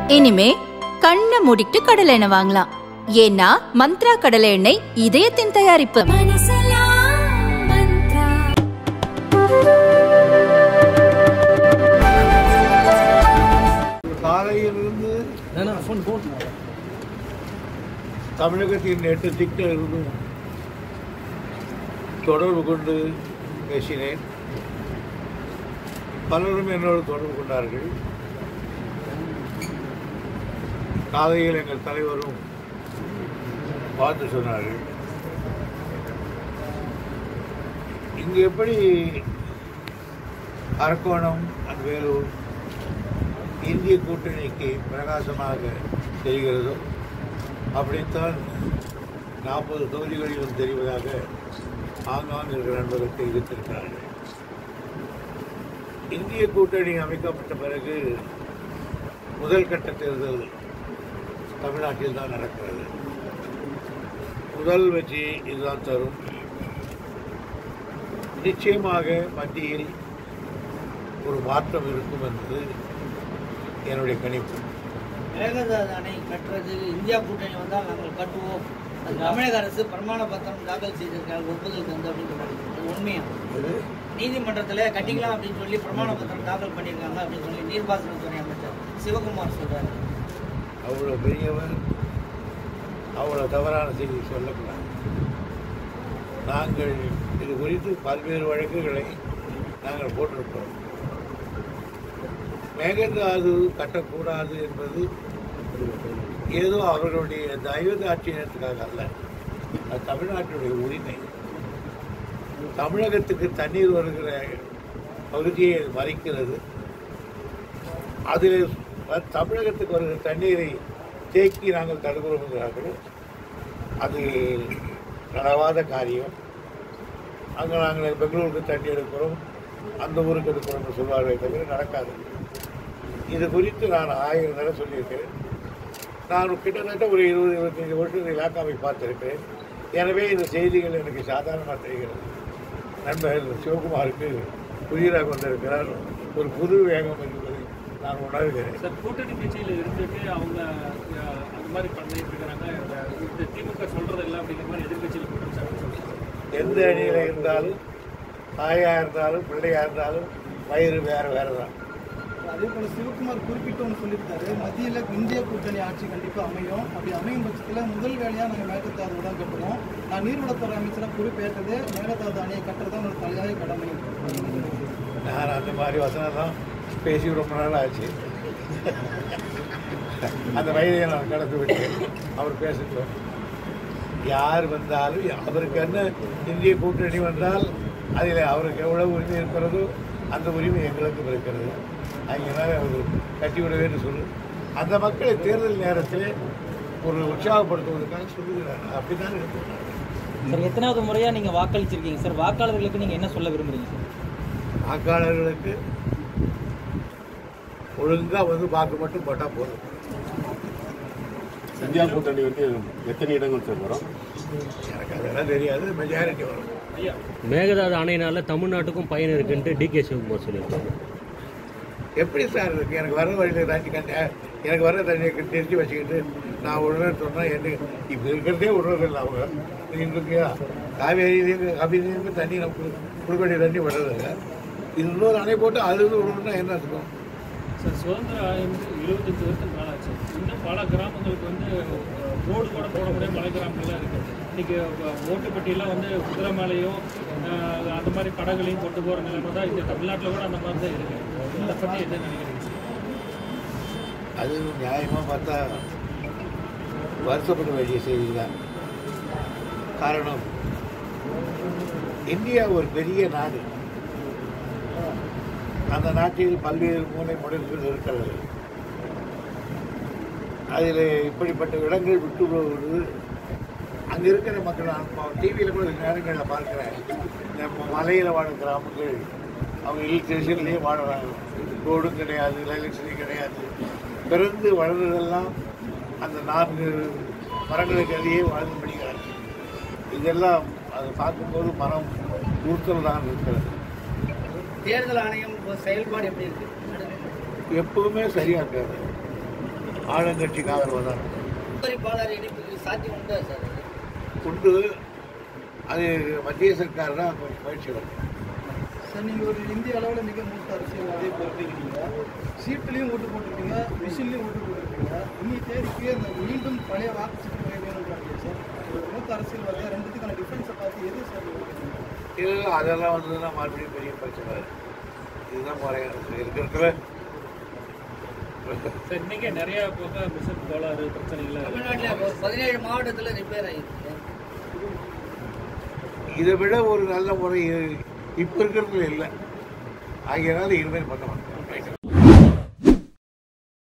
இனிமே கண்ணை மூடிட்டு கடலை எண்ணெய் வாங்கலாம் ஏன்னா மந்த்ரா கடலை எண்ணெய் இதயத்தின் தயாரிப்பு காலையிலிருந்து தமிழகத்தின் எட்டு திக்கிலிருந்தும் தொடர்பு கொண்டு பேசினேன் பலரும் என்னோடு தொடர்பு கொண்டார்கள் காலையில் எங்கள் தலைவரும் பார்த்து சொன்னார்கள் இங்கு எப்படி அரக்கோணம் அந்த வேலூர் இந்திய கூட்டணிக்கு பிரகாசமாக தெரிகிறதோ அப்படித்தான் நாற்பது தொகுதிகளிலும் தெரிவதாக ஆங்காங் இருக்கிற நண்பர்கள் தெரிவித்திருக்கிறார்கள் இந்திய கூட்டணி அமைக்கப்பட்ட பிறகு முதல் கட்ட தேர்தல் தமிழ்நாட்டில் தான் நடக்கிறது முதல் வெற்றி இதுதான் தரும் நிச்சயமாக மத்தியில் ஒரு மாற்றம் இருக்கும் என்பது என்னுடைய கணிப்பு மேகதாது அணை கட்டுறது இந்தியா கூட்டணி வந்தால் நாங்கள் கட்டுவோம் அது தமிழக அரசு பிரமாண பத்திரம் தாக்கல் செய்திருக்காங்க ஒப்புதல் தந்து அப்படின்னு சொல்றாங்க அது உண்மையா நீதிமன்றத்தில் கட்டிக்கலாம் அப்படின்னு சொல்லி பிரமாண பத்திரம் தாக்கல் பண்ணியிருக்காங்க அப்படின்னு சொல்லி நீர்ப்பாசனத்துறை அமைச்சர் சிவகுமார் சொல்றாரு அவ்வளோ பெரியவர் அவ்வளோ தவறான செய்தி சொல்லக்கூடாது நாங்கள் இது குறித்து பல்வேறு வழக்குகளை நாங்கள் போட்டிருக்கிறோம் மேகதாது கட்டக்கூடாது என்பது ஏதோ அவர்களுடைய தயவு தாட்சியத்துக்காக அல்ல அது தமிழ்நாட்டுடைய உரிமை தமிழகத்துக்கு தண்ணீர் வருகிற பகுதியை அது மறைக்கிறது அதில் வ- தமிழகத்துக்கு வருகிற தண்ணீரை தேக்கி நாங்கள் தடுக்கிறோம் என்கிறார்கள் அது நடவாத காரியம் அங்கே நாங்கள் பெங்களூருக்கு தண்ணி எடுக்கிறோம் அந்த ஊருக்கு எடுக்கிறோம்னு சொல்வார்களே தவிர நடக்காது இது குறித்து நான் ஆயிரம் தடவை சொல்லியிருக்கிறேன் நான் கிட்டத்தட்ட ஒரு இருபது இருபத்தஞ்சு வருஷம் இலாக்காவை பார்த்திருக்கிறேன் எனவே இந்த செய்திகள் எனக்கு சாதாரணமாக தெரிகிறது நண்பர்கள் சிவகுமாருக்கு புதிதாக வந்திருக்கிறார் ஒரு புது வேகம் என்பதை நான் உணர்கிறேன் சார் கூட்டணி கட்சியில் இருந்துட்டு அவங்க அஹ், அந்த மாதிரி பண்ணிட்டு இருக்கிறாங்க இந்த- இந்த திமுக சொல்றது இல்லை அப்படிங்கிற மாதிரி எதிர்கட்சியில் கூட்டம் சார் சொல்றாங்க எந்த அணியில் இருந்தாலும் தாயாக இருந்தாலும் பிள்ளையாக இருந்தாலும் வயிறு வேறு வேறு தான் அதே போல சிவகுமார் குறிப்பிட்டு ஒன்று சொல்லியிருக்காரு மத்தியில் இந்திய கூட்டணி ஆட்சி கண்டிப்பாக அமையும் அப்படி அமையும் பட்சத்தில் முதல் வேலையாக நாங்கள் மேகதாது தான் கட்டுவோம் நான் நீர்வளத்துறை அமைச்சராக பொறுப்பேற்றது மேகதாது அணையை கட்டுறது என்னோட தலையாய கடமை நான் அந்த மாதிரி வசனம் தான் பேசி ரொம்ப நாள் ஆச்சு அந்த வயதை நான் கடந்து விட்டேன் அவர் பேசட்டும் யார் வந்தாலும் அவருக்கு என்ன இந்திய கூட்டணி வந்தால் அதில் அவருக்கு எவ்வளவு உரிமை இருக்கிறதோ அந்த உரிமை எங்களுக்கும் இருக்கிறது அதனால அவர் கட்டிவிடவேன்னு சொல்லு அந்த மக்களை தேர்தல் நேரத்தில் ஒரு உற்சாகப்படுத்துவதற்காக சொல்லுகிறார் அப்படித்தான் இருக்கிறார் சார் எத்தனாவது முறையா நீங்க வாக்களிச்சிருக்கீங்க சார் வாக்காளர்களுக்கு நீங்க என்ன சொல்ல விரும்புறீங்க சார் வாக்காளர்களுக்கு ஒழுங்காக வந்து வாக்கு மட்டும் போட்டால் போதும் இந்தியா கூட்டணி வந்து எத்தனை இடங்கள் சார் வரும் எனக்கு அதெல்லாம் தெரியாது மெஜாரிட்டி வரும் ஐயா மேகதாது அணையினால தமிழ்நாட்டுக்கும் பயன் இருக்குன்ட்டு டி கே சிவகுமார் சொல்லியிருக்காங்க எப்படி சார் இருக்கு எனக்கு வர வழியில் தண்ணி கண்ட எனக்கு வர தண்ணியை தெரிஞ்சு வச்சுக்கிட்டு நான் உடனே சொன்னால் என்ன இப்போ இருக்கிறதே விடுறது இல்லை அவங்க இருக்கியா காவேரியிலேருந்து கபிலேருந்து தண்ணி நமக்கு கொடுக்க வேண்டிய தண்ணி விடுறதில்ல இது இன்னொரு அணை போட்டு அதுலேருந்து விடணும்னா என்ன இருக்கும் சார் சுதந்திரம் ஆயிரத்தி இருபத்தஞ்சு வருஷத்துக்கு மேலே ஆச்சு இன்னும் பல கிராமங்களுக்கு வந்து அஹ், ரோடு கூட போட முடியாத மலை கிராமங்கள்லாம் இருக்குது இன்னைக்கு அஹ், ஓட்டுப்பட்டியெல்லாம் வந்து குதிரை மேலேயும் அஹ், அந்த மாதிரி படகுலையும் கொண்டு போகிற நிலைமை தான் இந்த தமிழ்நாட்டில் கூட அந்த மாதிரி தான் இருக்குது இதை பற்றி என்ன நினைக்கிறீங்க சார் அது நியாயமாக பார்த்தா வருத்தப்பட வேண்டிய செய்தி தான் காரணம் இந்தியா ஒரு பெரிய நாடு அந்த நாட்டில் பல்வேறு மூலை முடல்கள் இருக்கிறது அதில் இப்படிப்பட்ட இடங்கள் விட்டு போவது அங்கே இருக்கிற மக்கள் நான் டிவியில் கூட நேரங்களில் பார்க்குறேன் நம்ம மலையில் வாழும் கிராமங்கள் அவங்க ஹில் ஸ்டேஷன்லேயே வாழறாங்க ரோடும் கிடையாது எலக்ட்ரிசிட்டி கிடையாது பிறந்து வளர்ந்ததெல்லாம் அந்த நான்கு மரங்களுக்கு அதையே வாழ்ந்து படிக்கிறார்கள் இதெல்லாம் அதை பார்க்கும்போது மனம் உறுத்தல் தான் இருக்கிறது தேர்தல் ஆணையம் செயல்பாடு எப்படி இருக்கு எப்பவுமே சரியா இருக்காது ஆளுங்கட்சிக்கு ஆதரவாக தான் இருக்கும். பாலாறு இணைப்புக்கு சாத்தியம் உண்டா சார் அது? உண்டு அது மத்திய சர்க்கார் தான் முயற்சி வரும் சார் நீங்கள் ஒரு இந்திய அளவில் மிக மூத்த அரசியல்வாதியை பொறுப்பிருக்கீங்க சீட்டுலையும் ஓட்டு போட்டிருக்கீங்க மிஷின்லையும் ஓட்டு போட்டிருக்கீங்க இன்னி தேதிக்கு அந்த மீண்டும் பழைய வாக்குச்சீட்டு முறை வேணுன்றாங்க சார் ஒரு மூத்த அரசியல்வாதியாக ரெண்டுத்துக்கான டிஃபரன்ஸை பார்த்து எது சார் நீங்க சொல்றீங்க? இல்லை அதெல்லாம் வந்ததுன்னா மறுபடியும் பெரிய பிரச்சனை இதுதான் முறையாக இருக்கிறதுல சார் இன்னைக்கே நிறைய பக்கம் மிஷன் கோளாறு பிரச்சனைகள் தமிழ்நாட்டுல இப்போ பதினேழு மாவட்டத்துல ரிப்பேர் ஆயிருக்கு இதை விட ஒரு நல்ல முறை இப்போ இருக்கிறதுல இல்லை ஆகையனால இனிமேல் பண்ண மாட்டேன்